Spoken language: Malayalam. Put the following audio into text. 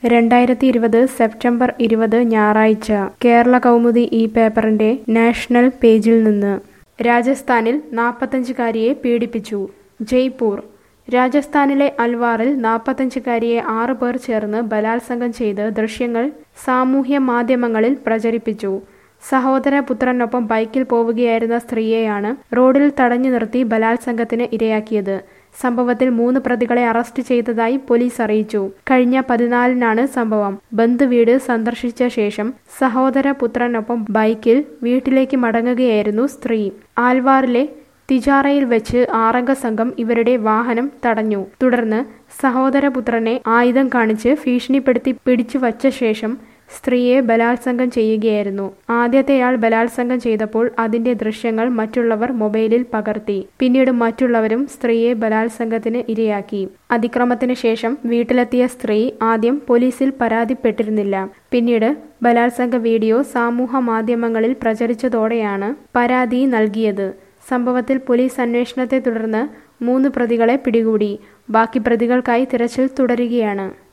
രണ്ടായിരത്തി ഇരുപത് സെപ്റ്റംബർ ഇരുപത് ഞായറാഴ്ച കേരള കൗമുദി ഈ പേപ്പറിന്റെ നാഷണൽ പേജിൽ നിന്ന് രാജസ്ഥാനിൽ നാൽപ്പത്തഞ്ചുകാരിയെ പീഡിപ്പിച്ചു ജയ്പൂർ രാജസ്ഥാനിലെ അൽവാറിൽ നാൽപ്പത്തഞ്ചുകാരിയെ ആറു പേർ ചേർന്ന് ബലാത്സംഗം ചെയ്ത് ദൃശ്യങ്ങൾ സാമൂഹ്യ മാധ്യമങ്ങളിൽ പ്രചരിപ്പിച്ചു സഹോദര പുത്രനൊപ്പം ബൈക്കിൽ പോവുകയായിരുന്ന സ്ത്രീയെയാണ് റോഡിൽ തടഞ്ഞു നിർത്തി ബലാത്സംഗത്തിന് ഇരയാക്കിയത് സംഭവത്തിൽ മൂന്ന് പ്രതികളെ അറസ്റ്റ് ചെയ്തതായി പോലീസ് അറിയിച്ചു കഴിഞ്ഞ പതിനാലിനാണ് സംഭവം ബന്ധുവീട് സന്ദർശിച്ച ശേഷം സഹോദര പുത്രനൊപ്പം ബൈക്കിൽ വീട്ടിലേക്ക് മടങ്ങുകയായിരുന്നു സ്ത്രീ ആൽവാറിലെ തിജാറയിൽ വെച്ച് ആറംഗ സംഘം ഇവരുടെ വാഹനം തടഞ്ഞു തുടർന്ന് സഹോദരപുത്രനെ ആയുധം കാണിച്ച് ഭീഷണിപ്പെടുത്തി പിടിച്ചു വച്ച ശേഷം സ്ത്രീയെ ബലാത്സംഗം ചെയ്യുകയായിരുന്നു ആദ്യത്തെയാൾ ബലാത്സംഗം ചെയ്തപ്പോൾ അതിന്റെ ദൃശ്യങ്ങൾ മറ്റുള്ളവർ മൊബൈലിൽ പകർത്തി പിന്നീട് മറ്റുള്ളവരും സ്ത്രീയെ ബലാത്സംഗത്തിന് ഇരയാക്കി അതിക്രമത്തിന് ശേഷം വീട്ടിലെത്തിയ സ്ത്രീ ആദ്യം പോലീസിൽ പരാതിപ്പെട്ടിരുന്നില്ല പിന്നീട് ബലാത്സംഗ വീഡിയോ സമൂഹ മാധ്യമങ്ങളിൽ പ്രചരിച്ചതോടെയാണ് പരാതി നൽകിയത് സംഭവത്തിൽ പോലീസ് അന്വേഷണത്തെ തുടർന്ന് മൂന്ന് പ്രതികളെ പിടികൂടി ബാക്കി പ്രതികൾക്കായി തിരച്ചിൽ തുടരുകയാണ്